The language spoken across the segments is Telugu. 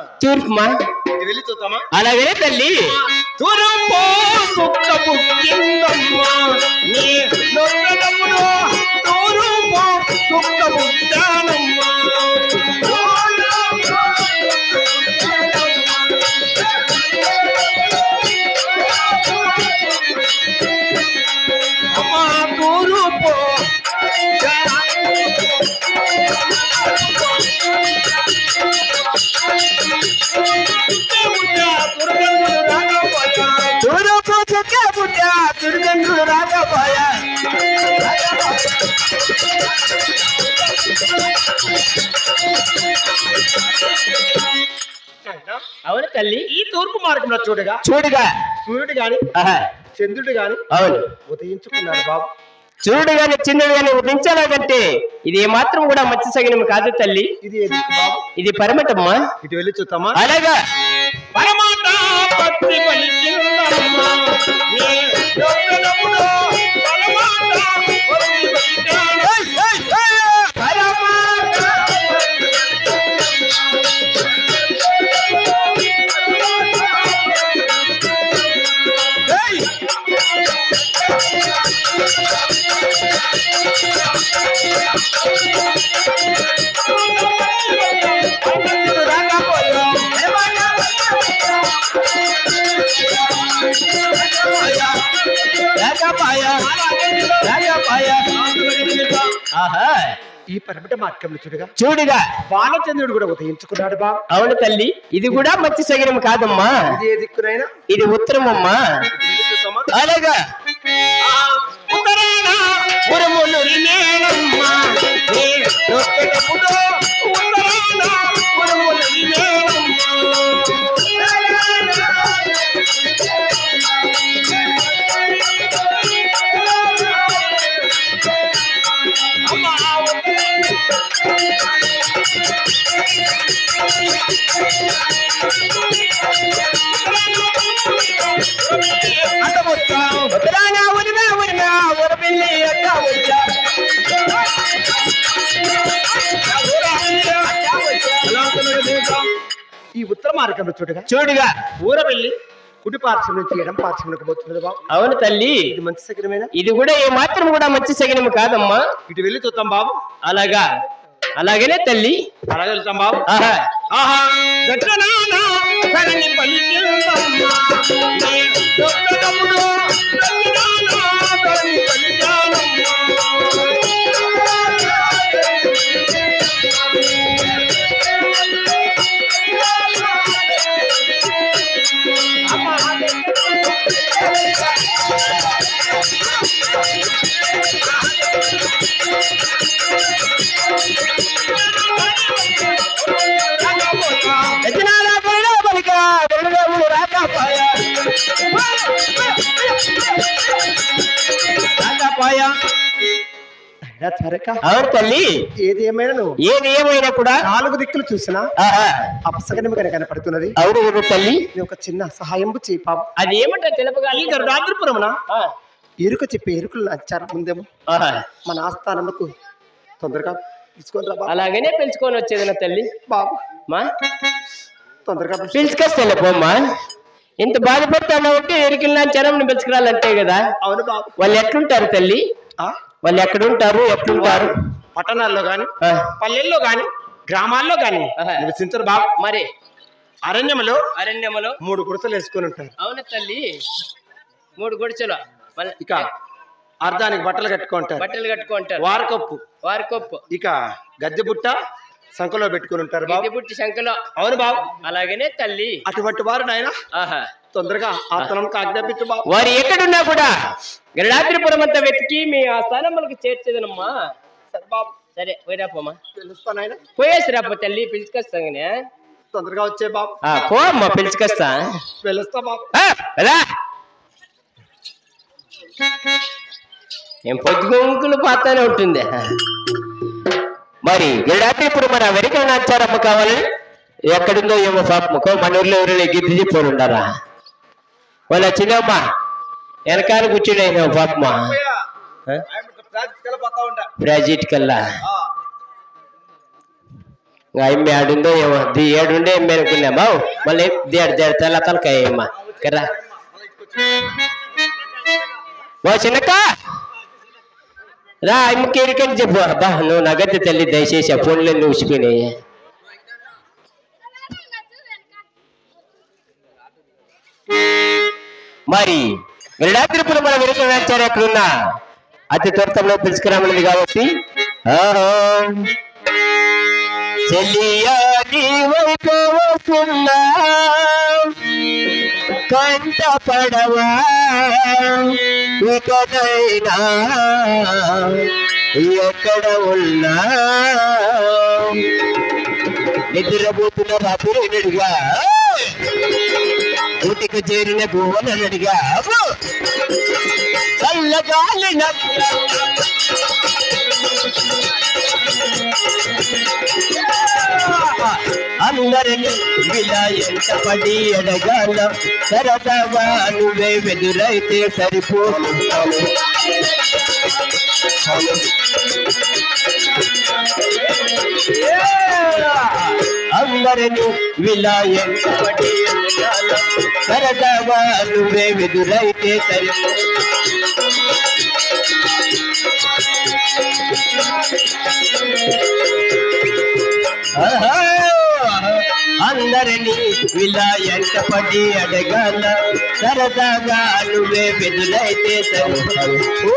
తూర్పుమా ఇది వెళ్ళి చూద్దామా అలాగే తల్లి తూర్పు కుక్క పుట్టిందమ్మా నీ నొక్కడములో తూర్పు కుక్క పుట్టానమ్మా అమ్మా తూర్పు తూర్పు కుక్క పుట్టా దుర్గంధులు రాకపోయా అవును తల్లి ఈ తూర్పు మార్గంలో చూడగా చూడుగా సూర్యుడు గాని ఆహా, చంద్రుడు గాని అవును ఉదయించుకున్నాడు బాబు చూడు గాని చిన్నది గాని ఉదించాలంటే ఇది ఏమాత్రం కూడా మత్స్య సగినం కాదు తల్లి ఇది ఏది బాబు ఇది పరమటమ్మా ఇటు వెళ్ళి చూద్దామా అలాగా పరమాట పత్రి పలికిందమ్మా నీ యొక్కడములో పరమాట పత్రి పలికాను. పరమాట పరమటుడు రాకపోయా. రాజాపాయ రాజాపాయ ఆహా ఈ పరమట మార్గంలో చూడగా చూడుగా బాలచంద్రుడు కూడా ఉదయించుకున్నాడు బాబు అవును తల్లి ఇది కూడా మత్స్య సగినం కాదమ్మా ఇది ఏ దిక్కునైనా ఇది ఉత్తరమమ్మా ఇటు వెళ్ళి చూద్దామా అలాగా ఉత్తరాన ఉరుములు రిమేణమ్మా నీ నొక్కేటప్పుడు ఉత్తరాన ఉరుములు రిమేణమ్మా అమ్మా అడ్డముచ్చా ఉత్తరాన ఉరిమా ఉరిమా ఉరపిల్లి అక్క వచ్చా ఈ ఉత్తర మార్గంలో చూడగా చూడుగా ఊర వెళ్ళి కుడి పార్శ్వం నుంచి ఎడం పార్శ్వంలోకి పోతున్నది బాబు అవును తల్లి ఇది మంచి సగరమేనా ఇది కూడా ఏ మాత్రం కూడా మత్స్య సగినం కాదమ్మా ఇటు వెళ్ళి చూద్దాం బాబు అలాగా అలాగనే తల్లి అలాగే వెళ్తాం బాబు ఆహా ఆహా గట్లనాన కరణి పలికిందమ్మా నీ దొక్కడములో గట్లనాన కరణి పలికానమ్మా ఎత్తనాల బలిగా బలిగా బలిగాములు రాకపోయ రాకపోయ త్వరక అవును తల్లి ఏది ఏమైనా నువ్వు ఏది ఏమైనా కూడా నాలుగు దిక్కులు చూసినా ఆహా అపసగనముగా కనపడుతున్నది అవును కదా తల్లి నీ ఒక చిన్న సహాయం చేయి పాపం అది ఏమంటో తెలుపగా ఈ గరుడాద్రిపురమున ఎరుక చెప్పి ఎరుకులు నచ్చారు ముందేమో మన ఆస్థానముకు తొందరగా తీసుకొని రా బాబు. అలాగనే పిలుచుకొని వచ్చేది నా తల్లి బాబు మా తొందరగా పిలుచు. పిలుచుకొస్తే పోమ్మా ఇంత బాధపడతాను ఉంటే ఎరికిన జనం పిలుచుకురాలంతే కదా అవును బాబు వాళ్ళు ఎట్లుంటారు తల్లి ఆ? వాళ్ళు ఎక్కడుంటారు ఎట్లుంటారు పట్టణాల్లో గాని ఆ, పల్లెల్లో గాని గ్రామాల్లో గాని ఆహా. నివసించరు బాబు మరి అరణ్యములో అరణ్యములో మూడు గుడిసెలు వేసుకొని ఉంటారు అవును తల్లి మూడు గుడిచెలు మళ్ళీ ఇక అర్ధానికి బట్టలు కట్టుకుంటారు బట్టలు కట్టుకుంటారు వారకప్పు వారికొప్పు ఇక గద్దె బుట్ట సంఖలో పెట్టుకుని ఉంటారు బాబు ఇది పుట్టి శంకలో అవును బాబు అలాగనే తల్లి అటువంటి వారు నాయన ఆహా తొందరగా ఆత్మలకు ఆజ్ఞాపించు బాబు వారు ఎక్కడున్నా కూడా గరుడాద్రిపురం అంతా వెతికి మీ ఆ స్థానములకు చేర్చేదనమ్మా సరే బాబు సరే పోయిరాపోమ్మా పిలుస్తా నాయన పోయేసి రాపో తల్లి పిలుచుకొస్తాగానే తొందరగా వచ్చే బాబు ఆ, పో అమ్మా పిలుచుకొస్తా పిలుస్తా బాబు ఆ, ఎలా ఏం పొద్దుగుంకులు పాతానే ఉంటుంది మరి గరుడాద్రి ఇప్పుడు మన వెనక నాచారమ్మ కావాలి ఎక్కడుందో ఏమో పాపముకో మన ఊర్లో ఎవరైనా గిద్ది చెప్పారు ఉండారా వాళ్ళ చిన్నమ్మ వెనకాల కూర్చుని పాపమా ప్రాజెక్ట్ కల్లా ఇంకా ఎమ్మె ఆడుందో ఏమో ది ఏడుండే ఎమ్మె అనుకున్నా బావు మళ్ళీ దేడు దేడు తెల్ల తలకాయ అమ్మ కర్రా బా చిన్నక్క రా అమ్మకి ఎరికని చెప్పు అబ్బా నువ్వు నగద్ది తల్లి దయచేసి ఆ ఫోన్లో నువ్వు ఉసిపోయినాయి మరి గరుడాద్రిపులు మన వెనుకచారు ఎక్కడున్నా అతి త్వరతంలో పిలుచుకురామన్నది కాబట్టి ఆహా. చెల్లియా నీ వైపు వస్తున్నా కంట పడవా ఇకనైనా ఎక్కడ ఉన్నా నిద్రపోతున్న రాత్రి నడిగా ఊటికి చేరిన భువనడిగా చల్లగాలి నవ్వుల అందరిని ఇలా ఎంత పడి ఎడగాల సరదాగా నువ్వే వెదురైతే సరిపోతున్నాను అందరిని ఇలా ఎంత పడి ఎడగాల సరదాగా నువ్వే వెదురైతే సరిపో ఆహా! అందరినీ ఇలా ఎంట పడి అడగాల సరదాగా నువ్వే బెదురైతే సరిపోదు. ఓ!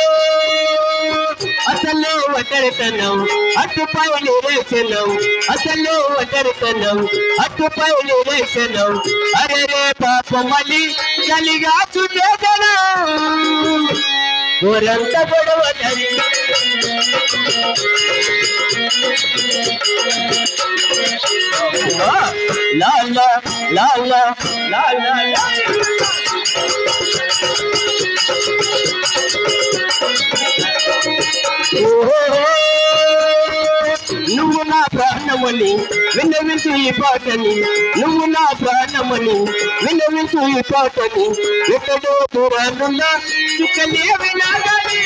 అసలు ఒంటరితనం అటుపై నిరేక్షణం అసలు ఒంటరితనం అటుపై నిరేక్షణం అరే రే పాపం మళ్ళీ చలిగా చుట్టేదనం ఊరంతా గొడవ జరిగి la la la la la la la నువ్వు నా ప్రాణమని విన్నవించు ఈ పాటని నువ్వు నా ప్రాణమని విన్నవించు ఈ పాటని ఎక్కడో దూరానున్నా చుక్కలే వినాలని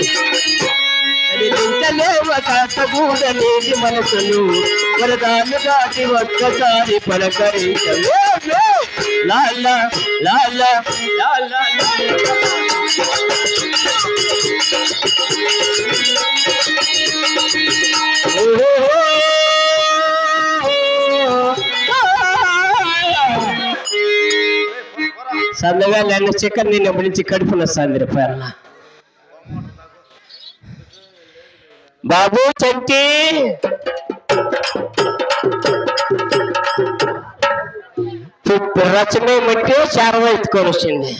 కదిలించలేవ కాసగూడలేని మనసును వరదాలు దాటి ఒక్కసారి పలకరించలే లాల లాల లాల సన్నగా నన్ను చికెన్ నిన్న పిలిచి కడుపున సందిరి పేర్ల బాబు చంటి రచన మట్టి చారవ ఎత్తుకొని వచ్చింది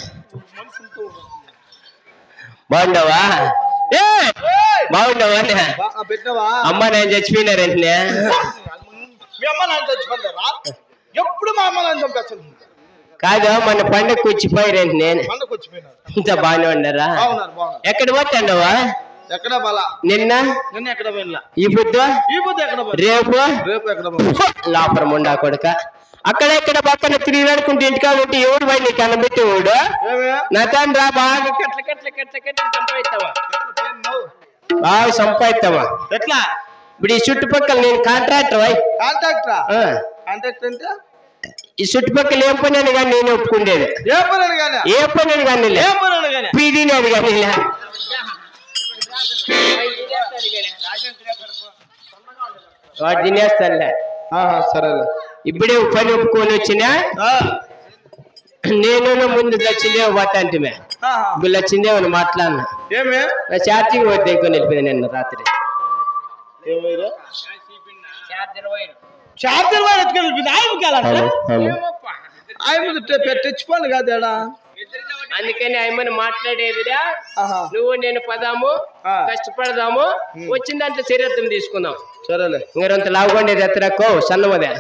బాగుండవా ఏ బాగుండవా పెట్టినవా అమ్మ నేను చచ్చిపోయినారంటే మీ అమ్మ నాన్న చచ్చిపోతారా ఎప్పుడు మా అమ్మ నాన్న చంపేస్తాను కాదు మన పండగకు వచ్చిపోయారంటే నేను పండుగ వచ్చిపోయినారు ఇంత బాగానే ఉండరా బాగున్నారు బాగున్నారు ఎక్కడ పోతాండవా ఎక్కడ బల నిన్న నిన్న ఎక్కడ పోయినా ఈ పొద్దు ఈ పొద్దు ఎక్కడ పోయి రేపు రేపు ఎక్కడ పోయి లాపరం ఉండా కొడుక అక్కడెక్కడ పక్కన తిరిగినడుకుంటే ఇంటికాడ ఉంటే ఎవడు పోయి నీకు అన్నబెట్టేవాడు ఏమే నా తండ్రి రా బాగా కట్ల కట్ల కట్ల కట్ల సంపాదిస్తావా పోయినావు? బాగా సంపాదిస్తావా ఎట్లా ఇప్పుడు ఈ చుట్టుపక్కల నేను కాంట్రాక్టర్ వై కాంటాక్టరా ఆ, కాంటాక్ట్ అంటే ఈ చుట్టుపక్కల ఏం పని అని కానీ నేను ఒప్పుకుండేది ఏ పని అని కానీ ఏ పని అని కానీ ఏ పని అని కానీ పీడీని అది కానీ లే. వాడు తినేస్తానులే సరేలే ఇప్పుడే పని ఒప్పుకొని వచ్చినా ఆ, నేను ముందు వచ్చిందే పట్టంటిమే ఆహా. వీళ్ళు వచ్చిందే అని మాట్లాడినా ఏమే నా ఛార్జింగ్ పోతే ఎక్కువ నిలిపింది నిన్న రాత్రి ఏమైనా చార్జర్ వాడు ఎత్తుకెళ్ళి ఆయనకి అవును, అవును. ఆయన తెచ్చిపోండి కాదు ఏడా అందుకని ఆయమని మాట్లాడేదిరా ఆహా నువ్వు నేను పదాము ఆ. కష్టపడదాము వచ్చిన దాంట్లో చర్యత్వం తీసుకుందాం సరేలే ఇంకొంత లావుకొండేది ఎత్తరక్కో సన్నమదే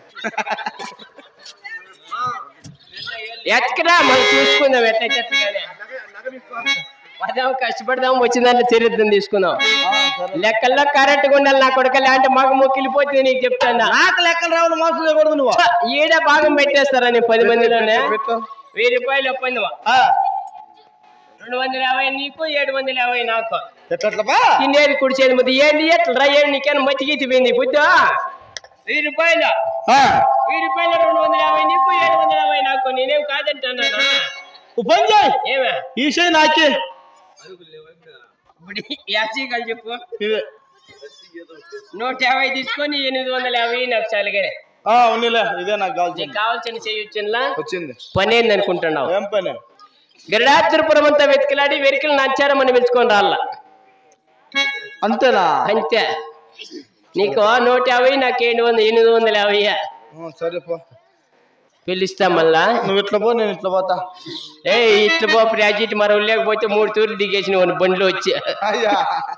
ఎక్కరా మనం చూసుకుందాం ఎట్లా ఎట్లగానే పదాం కష్టపడదాం వచ్చిన దాంట్లో చరిత్రం తీసుకుందాం లెక్కల్లో కరెక్ట్ గా ఉండాలి నా కొడుక లేదంటే మాకు మొక్కిలిపోతుంది నీకు చెప్తాను నాకు లెక్కలు రావాలి మోసం చేయకూడదు నువ్వు ఈడ భాగం పెట్టేస్తారా నీ పది మందిలోనే పెట్టు. వెయ్యి రూపాయలు ఒప్పంది ఆ, రెండు వందల యాభై నీకు ఏడు వందల యాభై నాకు ఎట్లట్లపా తినేది కుడిచేది ముద్దు ఏంది ఎట్లా రా ఏంది నీకేనా మతి గీతి పోయింది బుద్ధా వెయ్యి రూపాయలు ఆ, వెయ్యి రూపాయలు రెండు వందల యాభై నీకు ఏడు వందల యాభై నాకు నేనేం కాదంటున్నానా ఓ పని చేయి ఏమే ఈ చేయి నాకే ఇప్పుడు యాసీ కలిసి చెప్పు ఇదే నూట యాభై తీసుకొని ఎనిమిది వందల యాభై నాకు చాలుగా ఆ ఉన్నిలే ఇదే నాకు నీకు కావాల్సింది కావాల్సిన చేయొచ్చులా వచ్చింది పని ఏంది అనుకుంటున్నావు ఏం పని గరుడాత్రిపురం అంతా వెతికిలాడి వెరికలు నచ్చారం అని పిలుచుకొని రాళ్ళ అంతేనా అంతే నీకు నూట యాభై నాకు ఏడు వందల ఎనిమిది వందల యాభై ఆ, సరే పో పిలుస్తా మళ్ళా నువ్వు ఇట్లా పో నేను ఇట్లా పోతా ఏ ఇట్లా పో ప్రాజెక్ట్ మరో లేకపోతే మూడు తూర్లు దిగేసిన వాడిని బండిలో వచ్చి అయ్యా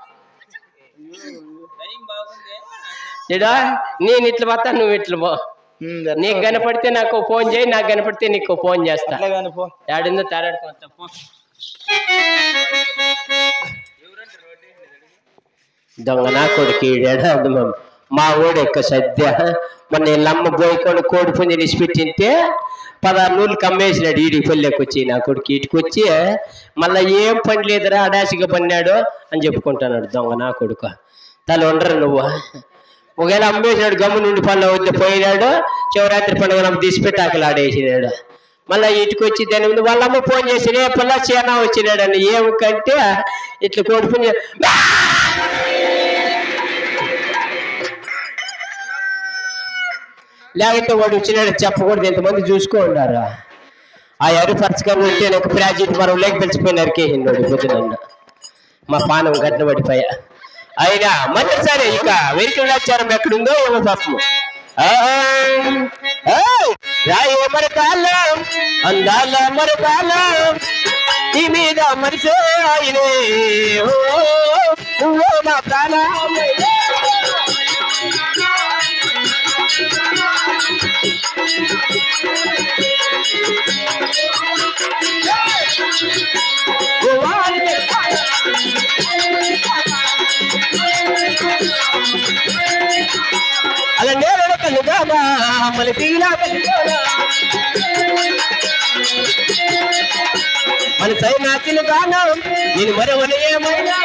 ఇడా నేను ఇట్లా పోతా నువ్వు ఇట్లా పో ఉమ్, ఎట్లా? నీకు కనపడితే నాకు ఫోన్ చేయి నాకు కనపడితే నీకు ఫోన్ చేస్తా అట్లా కానీ పో ఏడుందో తారాడుకోవచ్చా పో దొంగ నా కొడుకు ఈడాడు అది మా- మా ఊడు ఎక్కువ సద్య మొన్న వీళ్ళమ్మ పోయికొని కోడి పుంజి నిసిపెట్టింటే పదహారు నూళ్ళు కమ్మేసినాడు ఈడికి పల్లెకి వచ్చి నా కొడుకు ఇటుకు వచ్చి మళ్ళీ ఏం పని లేదురా అడాసిగా పన్నాడు అని చెప్పుకుంటున్నాడు దొంగ నా కొడుకు తల ఉండరు నువ్వు ఒకవేళ అమ్మేసినాడు గమ్ము నుండి పనులు వద్ద పోయినాడు శివరాత్రి పండుగ తీసిపెట్టి ఆకలి ఆడేసినాడు మళ్ళీ ఇటుకు వచ్చి దాని ముందు వాళ్ళమ్మ ఫోన్ చేసి రే పిల్ల చేనా వచ్చినాడు అని ఏమికంటే ఇట్లా కోడి పుంజి లేకపోతే వాడు వచ్చినాడు చెప్పకూడదు ఎంతమంది చూసుకో ఉన్నారు ఆ ఎరుపరచుకొని ఉంటే నాకు ప్రాజెక్ట్ మరో లేక పిలిచిపోయినారు కేహిండు పొద్దున మా పానం గట్ల పడిపోయా అయినా మొదటిసారి ఇక వెంకటాచారం ఎక్కడుందో ఏమో పాపము ఆ, ఏయ్, రాయే మరకాలం అందాల మరకాలం నీ మీద మనిషే ఆయనే ఓ, నువ్వే నా ప్రాణం అలా నేరడు కలుగానా మళ్ళీ తీలా కలుగానా మన సైనా తిలుగానా నేను మరవని ఏమైనా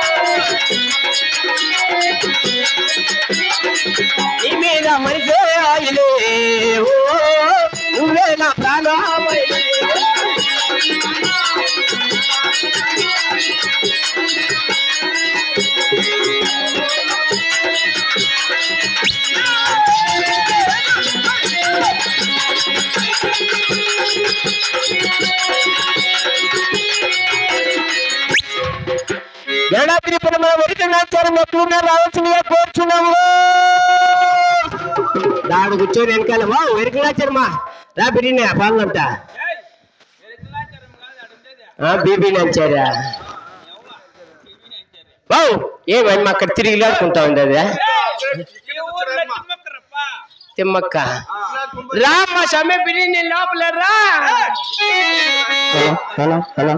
నీ మీద మనిషే ఆయలే ఓ నువ్వే నా ప్రాణమైలే గణాద్రి పరమ వరికణాచారం ఎట్లున్నా రావాల్సిందిగా కోరుచున్నాము దాడు కూర్చొని వెనకాల వా వరికణాచారమా రా బిరినే పాలంట బీబీ నంచారా బావు ఏమని అక్కడ తిరిగి లాడుకుంటా ఉంది అది తిమ్మక్క రామ్మ సమ్మె బిర్యానీ లోపల రా hello hello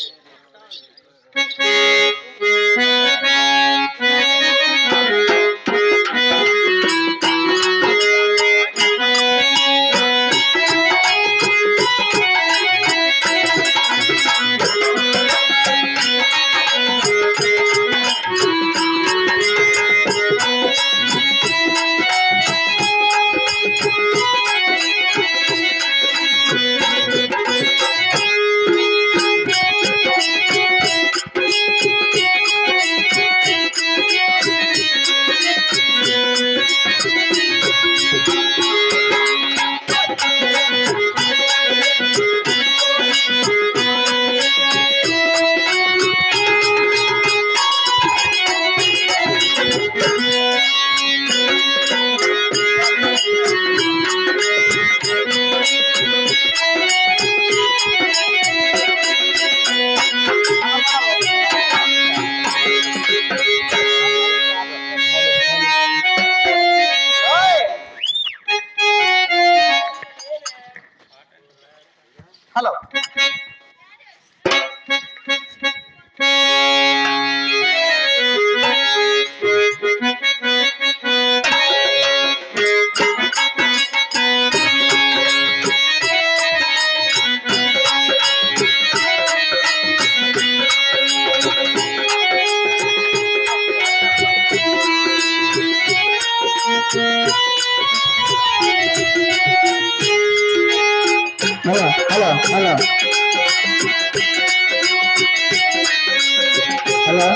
hello hello hello hello hello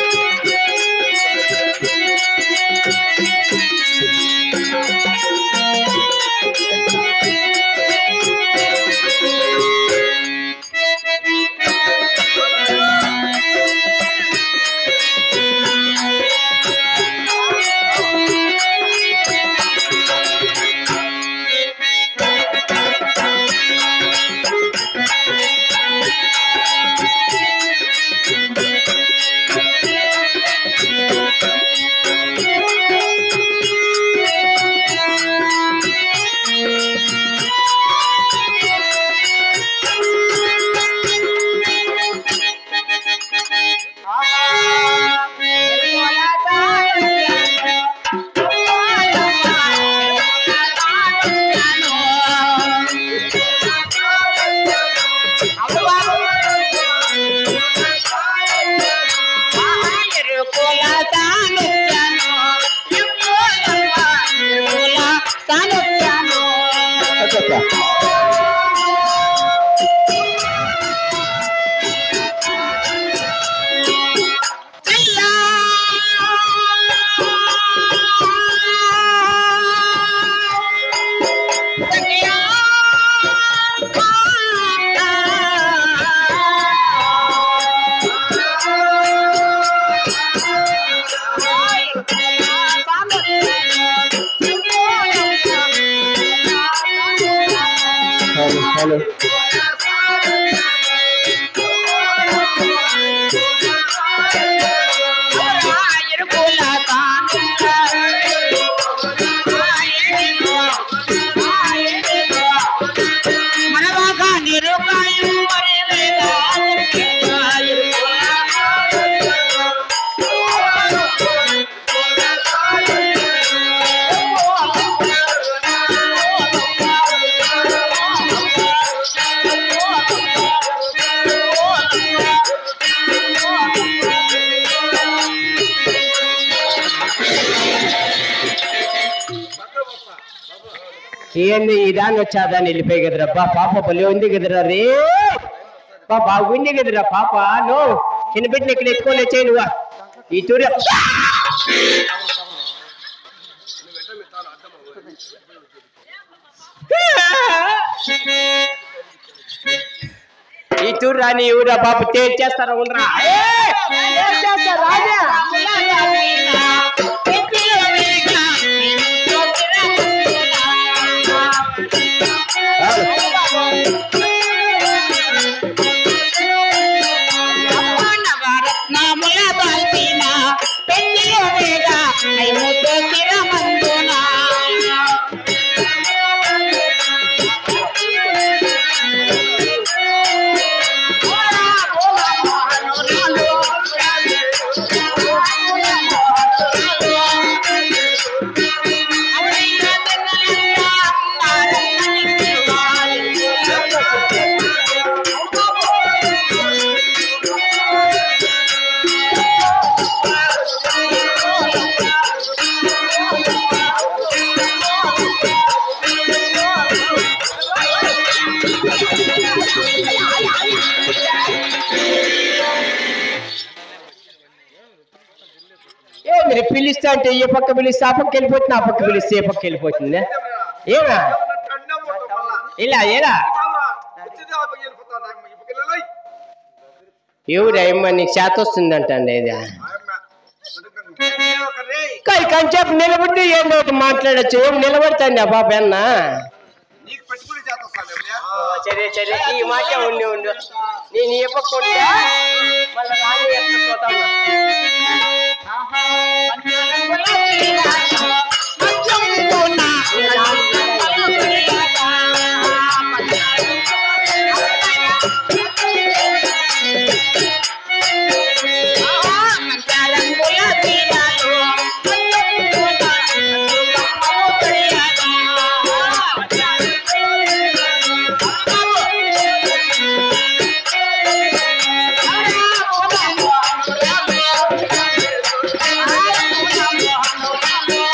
చెప్పా హలో హలో ఏంది ఈ దాన్ని వచ్చాదాన్ని వెళ్ళిపోయి కదరా బా పాప భలే ఉంది కదరా రే బా బాగుంది కదరా పాప నో చిన్న బిడ్డని ఇక్కడ ఎక్కువ వచ్చాయి నువ్వు ఈ తూరి ఈ తూరు రాని ఊరా బాబు తేల్చేస్తారా ఉండరా ఏ మీరు పిలిస్తే అంటే ఏ పక్క పిలిస్తే ఆ పక్క వెళ్ళిపోతుంది ఆ పక్క పిలిస్తే ఏ పక్క వెళ్ళిపోతుంది ఏమా ఇలా ఎలా ఎవరు అయ్యమ్మ నీకు చేత వస్తుందంట అండి ఇది కై కంచేపు నిలబడితే ఏందో ఒకటి మాట్లాడచ్చు ఏం నిలబడుతుంది ఆ బాబు అన్న సరే సరే ఈ మాట ఉండి ఉండు నేను ఏ పక్క ఉంటా మళ్ళీ రాని ఎత్త చూద్దాం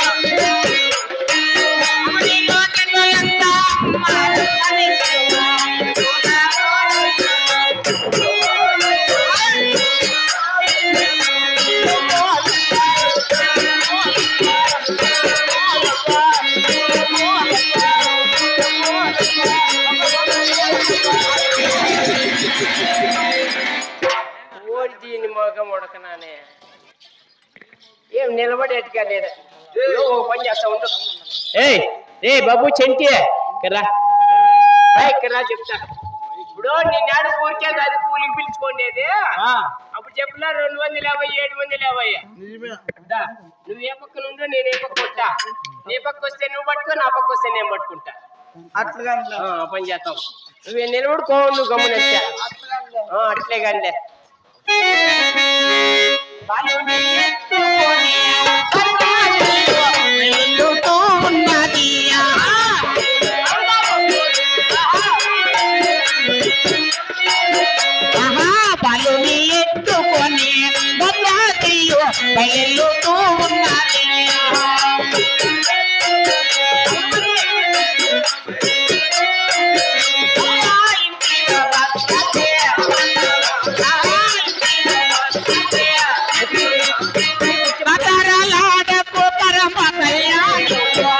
ఎంత మొగం ఉడకనానే ఏం నిలబడేట్టుగా లేదు ఏదో ఓ పని చేస్తా ఉండు ఏయ్ ఏ బాబు చెంటి కర్రా కర్రా చెప్తా ఇప్పుడు నేను ఆడ ఊరికే కాదు కూలికి పిలుచుకోండి అప్పుడు చెప్పినా రెండు వందల యాభై ఏడు వందల యాభై నిజమే దా, నువ్వు ఏ పక్కన ఉందో నేను ఏ పక్క ఉంటా నీ పక్క వస్తే నువ్వు పట్టుకో నా పక్క వస్తే నేను పట్టుకుంటా అట్లుగా ఆ, ఆ పని చేస్తాం నువ్వు నిలబడుకో నువ్వు గమనించా అట్లే కండి బలుని ఎత్తుకొని భద్రాద్రియు బయలుతూ ఉన్నది మకరలాడపు పరమ కళ్యాణి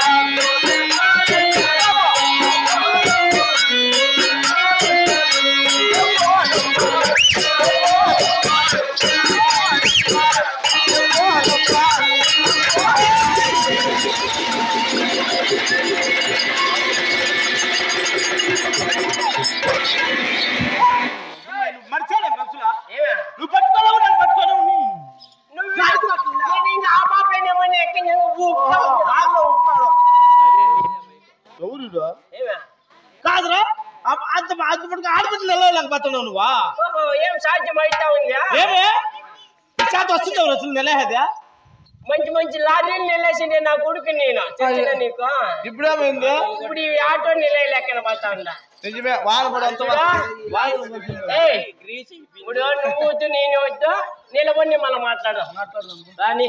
మర్చాడే మనుషులా ఏమే? నువ్వు పట్టుకోలేవు నేను పట్టుకోలేవు నువ్వు నేను ఇంకా ఆ పాపేనేమని ఎక్కి నువ్వు ఊపుతావు. బాగా ఉంటాడు ఎవరుడా ఏమే? కాదురా అప్ప- అంత అంత పట్టుకు ఆడబిడ్డలు వెళ్ళలేకపోతున్నావు నువ్వా ఓహో, ఏం సాధ్యం అవుతా ఉందా ఏమే ఈ చేత వస్తుంది అసలు నెలహేదా మంచి మంచి లారీలు నిలేసిండే నా కొడుకు నేను తెలిసిన నీకు ఇప్పుడేమైంది ఇప్పుడు ఈ ఆటో నిలయ లెక్కన పోతా ఉందా నిజమే వాన కూడా అంత వాన ఏయ్, ఇప్పుడు నువ్వు వద్దు నేను వద్దు నిలబడి మళ్ళీ మాట్లాడు రాని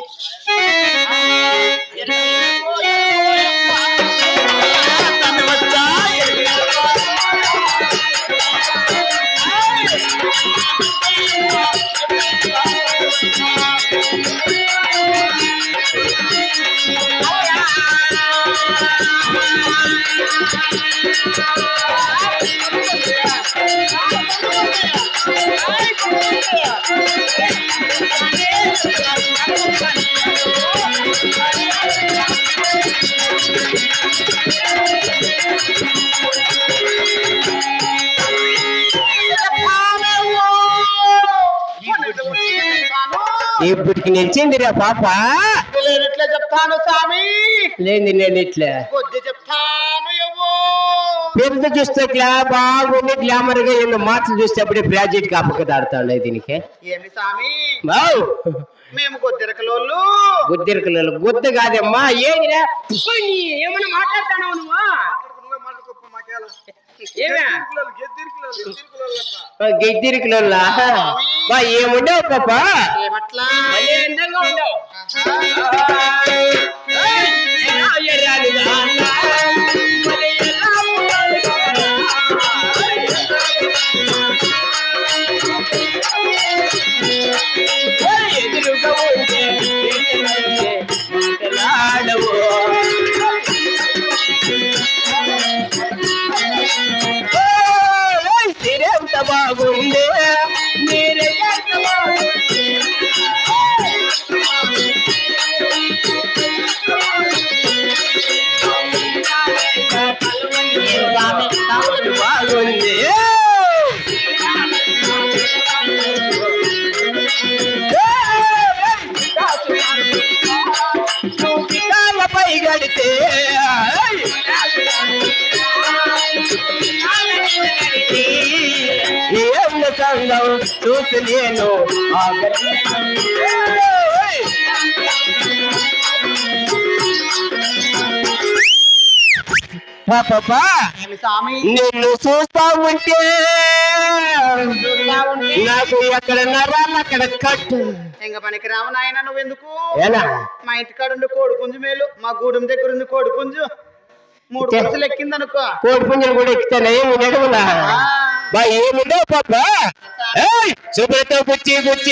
ఇప్పటికి నిలిచిందిరా పాప ఎట్లా చెప్తాను స్వామి లేని నేను ఇట్లా కొద్ది చెప్తాను ఎవ్వో పెద్ద చూస్తే గ్లా బాగుంది గ్లామర్ గా ఎన్నో మాటలు చూస్తే అప్పుడే ప్రాజెక్ట్ కాపకదాడుతాడు దీనికి ఏమి స్వామి బావు మేము కొద్దిరకలోళ్ళు గుద్దిరకలు గుద్ద కాదమ్మా ఏంటిరా ఏమన్నా మాట్లాడతాను నువ్వు ఏమే గెద్దిరికలు బా ఏముండవు పాప ఏమట్లా మళ్ళీ ఎంతంగా ఉండవు ఎదురుగా ఉంటే మాటలాడవు ఎంత బాగుంది మీరే ఎంత బాగుంది బాగుంది పై గడితే ఏం సంగం చూసి నేను ఆగను. పాపా ఏమి స్వామి నిన్ను చూస్తా ఉంటే నాకు ఎక్కడ నరాలు అక్కడ కట్టు ఇంక పనికి రావు నాయన నువ్వెందుకు ఎలా మా ఇంటికాడ ఉండి కోడి పుంజు మేలు మా గూడెం దగ్గర ఉంది కోడి పుంజు మూడు ఇచ్చే. పుంజులు ఎక్కిందనుకో కోడి పుంజులు కూడా ఎక్కుతాను ఏమి నడవలా బా ఏముండవు పాప ఏయ్ శుభ్రత గుచ్చి గుచ్చి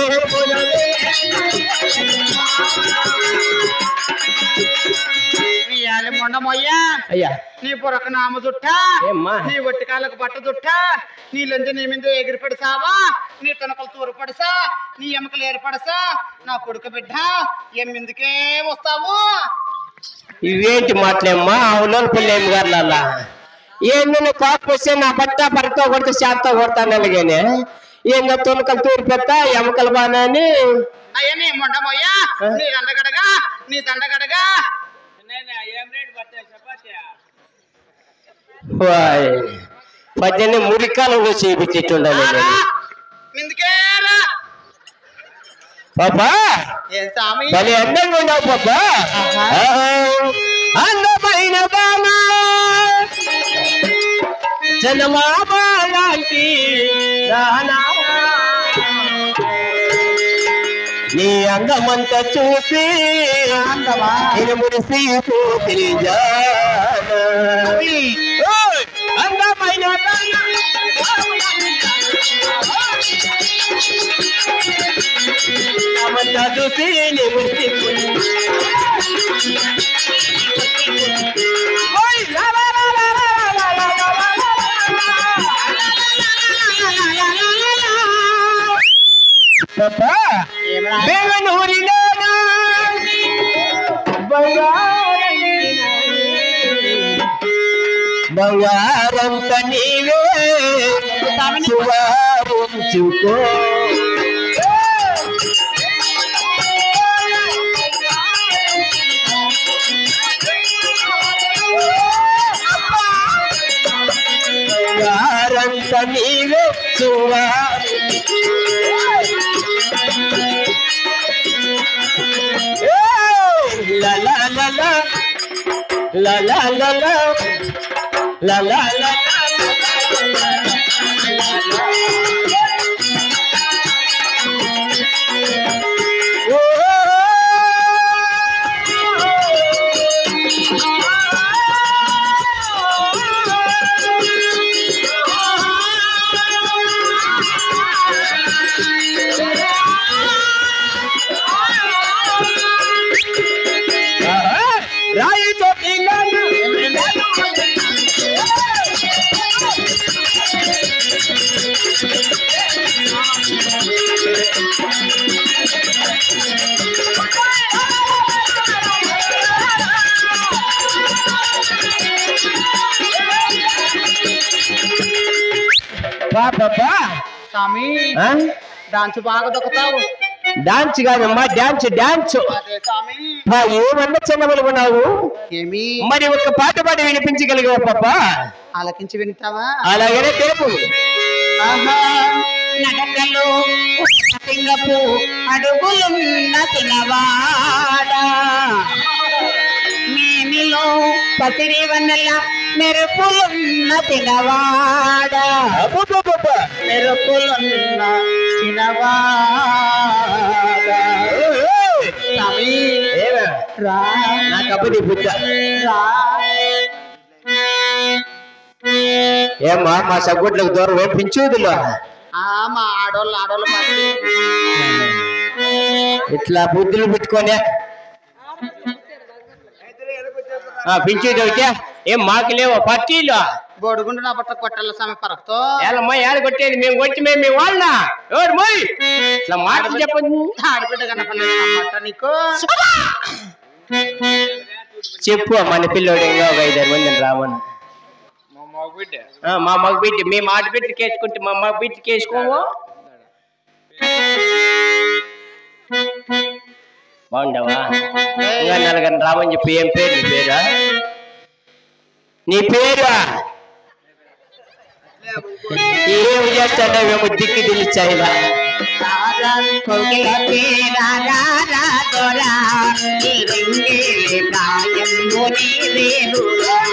నీ ఆలి మొండమోయ్యా అయ్యా నీ పొరక నామ చుట్ట ఏమ్మా? నీ ఒట్టి కాళ్ళకు బట్ట చుట్ట నీ లొంజ నీ మీద ఎగిరి పడిసావా నీ తొనకలు తూరు పడసా నీ ఎముకలు ఏర్పడసా నా కొడుకు బిడ్డ ఎమ్మిందుకే వస్తావు ఇవేంటి మాటలేమ్మా అవులోని పిల్లేం గారు ఏందో కాపు వస్తే నా బట్ట పరతో కొడితే చేత్తో కొడతాను అలాగేనే ఏందో తొలకలు తూరి పెద్ద ఎముకలు బానని అయ్యా నీ మొండమోయ్యా నీ దండగడగా నీ దండగడగా వాయ్. పద్దెనిమిది మురికాలంలో చేపించేట్టుండాలి నేను. మిందుకేరా పాపా ఏం స్వామి భలే అందంగా ఉన్నావు పాపా ఆహా. అందమైన బామా చందమామ లాంటి రానా నీ అందమంతా చూసి నేను మురిసి పోతిరి జానా. ఓయ్! అందమైన బామా అందమంతా చూసి నేను మురిసి పోతిరి ఓయ్! లా లా లా లా లా లా లా లా లా లా. పాపా బెంగళూరులోనా బంగారంత నీవే సువారించుకో బంగారంత నీవే సువారించుకో La la la la La la la la La la la la రాయి చోటిల్లాను పాపా స్వామి డాన్స్ బాగా దొక్కుతావు డాన్స్ కాదమ్మా డాన్స్ డాన్స్ అదే స్వామి ఏమన్నా చిన్నబలుగున్నావు ఏమి మరి ఒక పాట పాడి వినిపించగలిగావు పాపా ఆలకించి వింటావా అలాగనే తెలుపు ఆహా నడకలు సింగపు అడుగులున్న తినవాడా మేనిలో పసిరి వన్నెల మెరుపులున్న తినవాడా అబ్బబ్బబ్బబ్బా. మెరుపులున్న చిన్నవాడా ఓయ్. స్వామి ఏమే? రా నా కబడ్డీ బుద్ధ రా ఏమ్మా మా సగ్గుట్లకు దూరం ఏం పించుదులో ఆ, మా ఆడోళ్ళు ఆడోళ్ళు పార్టీ ఇట్లా బుద్ధులు పెట్టుకొని పించేది ఒకటే ఏం మాకు లేవు పట్టీలు బొడుగుండు నా బట్ట కొట్టాల స్వామి పరకుతో ఏలమ్మా ఏడ కొట్టేది మేము కొట్టి మేము మీ వాళ్ళ ఎవరు పోయి ఇట్లా మాటలు చెప్పండి ఆడబిడ్డ కనపడలేదు నా బట్ట నీకు చెప్పు మన పిల్లోడు ఇంకా ఒక ఐదారు మందిని రావను ఆ, మా మగ బిడ్డ మేము ఆట బిడ్డకి వేసుకుంటే మా మగ బిడ్డకి వేసుకోము బాగుండవా ఇంకా నలుగురిని రావని చెప్పి ఏం పేరు నీ పేరు నీ పేరు ఏం చేస్తాడేమో దిక్కు తెలిచాయిలా కోకిల పేరారా దొరా ఈ రింగేలి ప్రాయం మునిదేను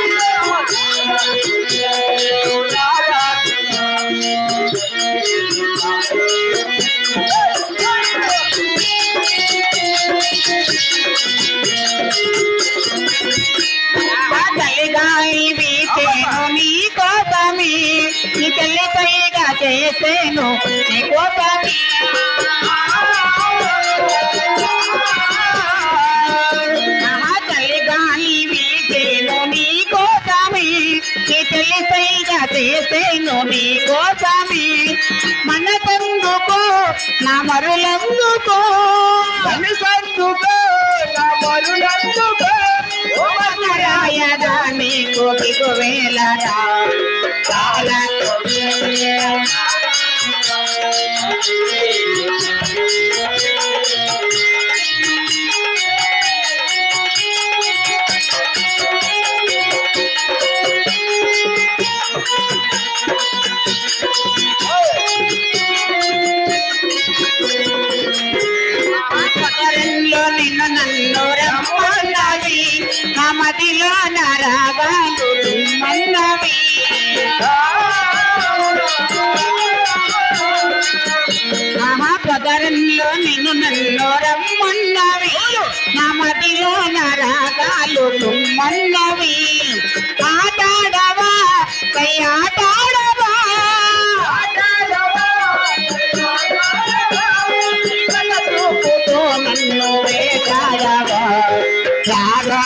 తల్లిగాయి వీచేను నీ కోసమే నీ తల్లి పైగా చేసేను నీ కోసమే నా చలి గాలి వీచేను నీ కోసమే నీ చెల్లి సైగా చేసేను నీ కోసమే మనసెందుకో నా మరులందుకో మనసందుకో నా మరులందుకో ఓ రాయదా నీకు దిగువేలరా చాలా పగరంలో నిన్ను నన్ను రమ్మన్నవి నా మదిలో నా రాగాలు మన్నవి మహా పగరంలో నిన్ను నన్ను రమ్మన్నవి నా మదిలో నా రాగాలు మన్నవి ఆటాడవా కై ఆటాడవా చూపుతో నన్ను వేటాడవా రాగా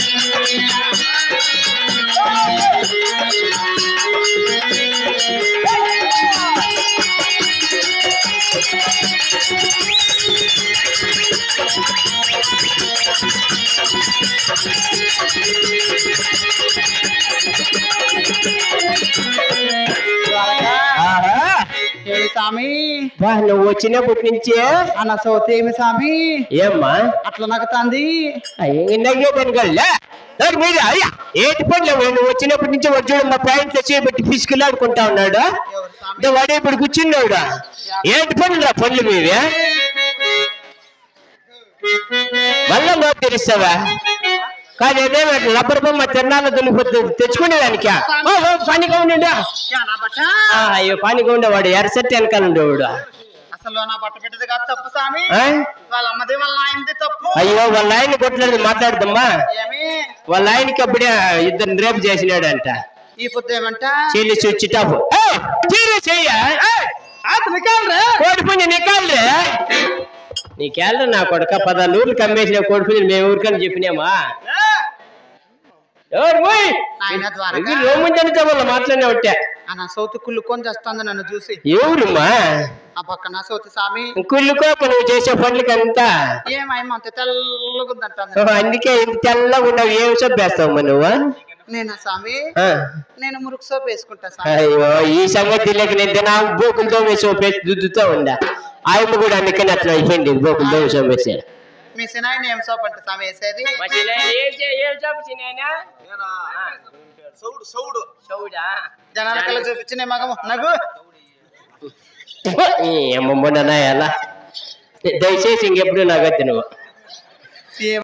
ఏమి స్వామి బా నువ్వు వచ్చినప్పటి నుంచే అన్న సౌతి ఏమి స్వామి ఏమ్మా అట్లా నగతాంది నగ్గేదనుకోలే మీద అయ్యా ఏటి పనులు నువ్వు వచ్చినప్పటి నుంచి వచ్చి మా పాయింట్లో చేయబట్టి పిసుకులాడుకుంటా ఉన్నాడు ఎవరు స్వామి ఇదో వాడే ఇప్పుడు కూర్చున్నాడు ఏటి పనులు రా పనులు మీవే మళ్ళా నోట్ తెరిస్తావా కాదు ఏదేమో రబ్బర్ బొమ్మ తిరణాలు దులిపోతు తెచ్చుకునేదానికా ఓ, ఓ, పనిగా ఉండిండా యా, నా బట్ట ఆ, అయ్యో పనిగా ఉండేవాడు ఎర్రసెట్టి వెనకాల ఉండేవాడు అసలు నా బట్ట పెట్టదు కాదు తప్పు స్వామి ఆ? వాళ్ళ అమ్మది వాళ్ళ ఆయనది తప్పు అయ్యో వాళ్ళ ఆయన కొట్టలేదు మాట్లాడదమ్మా ఏమి వాళ్ళ ఆయనకి అప్పుడే ఇద్దరు రేపు చేసినాడంట ఈ పొద్దు ఏమంట చెల్లి స్విచ్ టాప్ చీర చెయ్య అతను కాదురా కోడి పుంజ నీకాలే నీకేళ్ళ నా కొడుక పదహారు ఊర్లు కమ్మేసిన కోడి పుంజ మేము ఊరికని చెప్పినామా ఎవరు పోయి నాయన ద్వారా ఇది రోమంజని చెప్పాల మాట్లాడినా ఉంటే అన్న సౌతి కుళ్ళుకొని చేస్తుంది నన్ను చూసి ఎవరుమ్మా ఆ పక్కన సౌతి స్వామి కుళ్ళుకోక నువ్వు చేసే పనులకంతా ఏమైనా అంత తెల్లగుందంటుంది అందుకే ఇంత తెల్లగా ఉండవు ఏం సొప్పేస్తావు నువ్వు నేను స్వామి ఆ. నేను మురుకు సోపు వేసుకుంటా స్వామి అయ్యో ఈ సంగతి లేక నేను తినా బోకులతో వేసి సోపేసి దుద్దుతో ఉందా ఆయమ్మ కూడా అందుకని అట్లా అయిపోయింది బోకులతో సోపేసి మీ సినాయన ఏం సోప్ అంటే స్వామి వేసేది జనాలకల్లా చూపించిన మగము నగు అమ్మమ్మ నాన్న ఎలా దయచేసి ఇంకెప్పుడు నాకు వద్దు నువ్వు